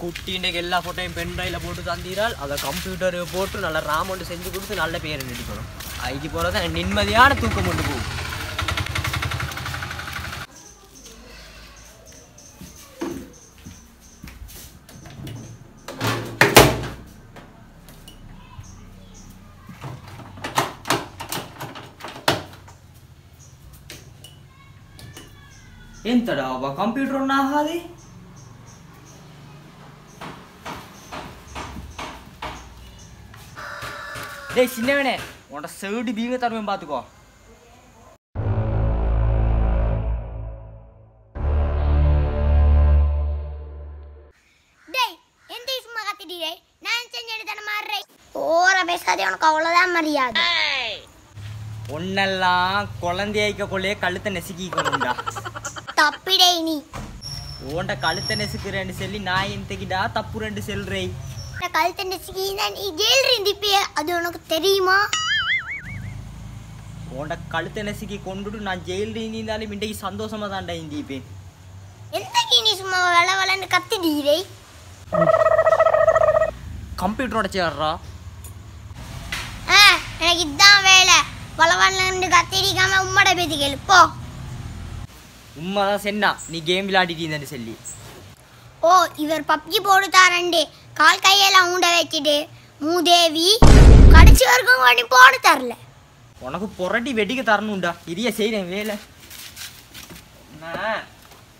குட்டி இன்னைக்கு எல்லா ஃபோட்டோயும் பென் ட்ரைவில் போட்டு தந்தீரால் அதை கம்ப்யூட்டர் போட்டு நல்ல ராம் ஒன்று செஞ்சு கொடுத்து நல்ல பேர் நடிக்கணும் ஐக்கு போகிறது நிம்மதியான தூக்கம் கொண்டு போகும் ఎంతడా అవ్వ కంప్యూటర్ ఉన్నా అది டேய் சின்னவனே உன்ட செவிடி பீங்க தருவேன் பார்த்துக்கோ டேய் எந்த சும்மா கத்திட்டீ டேய் நான் செஞ்சது தானே மாறுறேன் ஓர பேசாதே உனக்கு அவ்வளோதான் மரியாதை ஒன்னெல்லாம் குழந்தையாய்க்க கொள்ளையே கழுத்தை நெசுக்கிக்கணும்டா தப்பிடே நீ உன்ட கழுத்தை நெசுக்குறேன்னு சொல்லி நான் எந்தக்கிடா தப்பு ரெண்டு செல்றே நான் கழுத்து நெசுக்கினா நீ ஜெயில் இருந்திப்பிய அது உனக்கு தெரியுமா உன்ட கழுத்தை நெசுக்கி கொண்டுட்டு நான் ஜெயில் இருந்தாலும் இன்றைக்கு சந்தோஷமா தான்டா இந்திப்பேன் எந்த நீ சும்மா வள வளன்னு கத்திட்டீரே கம்ப்யூட்டரோட சேர்றா ஆ எனக்கு இதான் வேலை வள வளன்னு கத்திரிக்காம உம்மட பேத்தி கேளு போ உண்மைதான் சென்னா நீ கேம் விளையாடிட்டு இருந்தேன்னு சொல்லி ஓ இவர் பப்ஜி போட்டு தாரண்டு கால் கையெல்லாம் ஊண்ட வச்சுட்டு மூதேவி கடைசி வரைக்கும் பண்ணி போட தரல உனக்கு புரட்டி வெடிக்க தரணும்டா இதைய செய்கிறேன் வேலை நான்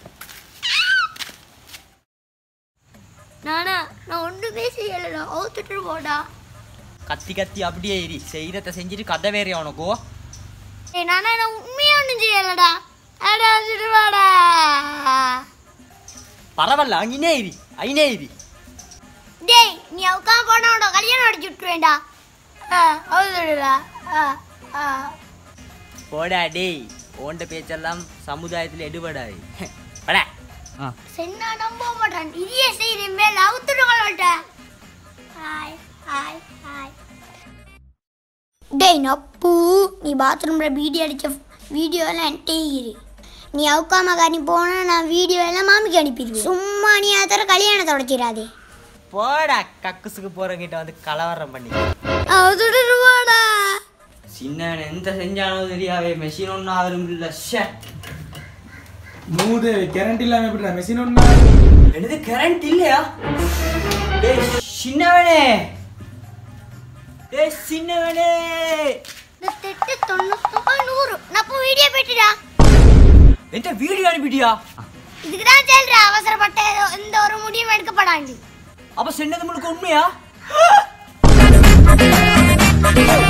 நானா நான் ஒன்றுமே செய்யலடா அவுத்துட்டு போடா கத்தி கத்தி அப்படியே ஏறி செய்கிறத செஞ்சுட்டு கதை வேறையா உனக்கோ ஏய் நானா நான் உண்மையா ஒன்றும் செய்யலடா அடா சிடுவாடா பரவாயில்ல அங்கினே ஏறி ஐனே ஏறி டேய் நீ உட்கா போனோட கல்யாணம் அடிச்சு விட்டுருவேண்டா ஆ அவுத்துடுடா ஆ ஆ போடா டேய் ஓண்ட பேச்செல்லாம் சமுதாயத்தில் எடுபடாது படா ஆ சென்னா நம்ப மாட்டான் இதையே செய்கிறேன் மேல அவுத்துடுங்களோட்ட ஹாய் ஹாய் ஹாய் டேய் நப்பு நீ பாத்ரூம்ல வீடியோ அடிச்ச வீடியோ எல்லாம் என்கிட்ட இரு நீ அவுக்காம நீ போனா நான் வீடியோ எல்லாம் மாமிக்கு அனுப்பிடுவேன் சும்மா நீ அதோட கல்யாணத்தை உடச்சிடாதே போடா கக்குசுக்கு போறவங்கிட்ட வந்து கலவரம் பண்ணி அவுத்துடுவாடா சின்ன எந்த செஞ்சாலும் தெரியாவே மெஷின் ஒன்றும் ஆகும் இல்லை ஷே மூது கரண்ட் இல்லாம எப்படிடா மெஷின் ஒண்ணா எனது கரண்ட் இல்லையா டேய் சின்னவனே டேய் சின்னவனே தெட்டு தொண்ணூத்தொம்பது நூறு நான் இப்போ வீடியோ போயிட்டுடா என்கிட்ட வீடியோ அனுப்பிட்டியா இதுக்கு தான் சொல்ற அவசரப்பட்ட ஏதோ- எந்த ஒரு முடிவும் எடுக்கப்படாண்டு அப்ப சொன்னது முழுக்க உண்மையா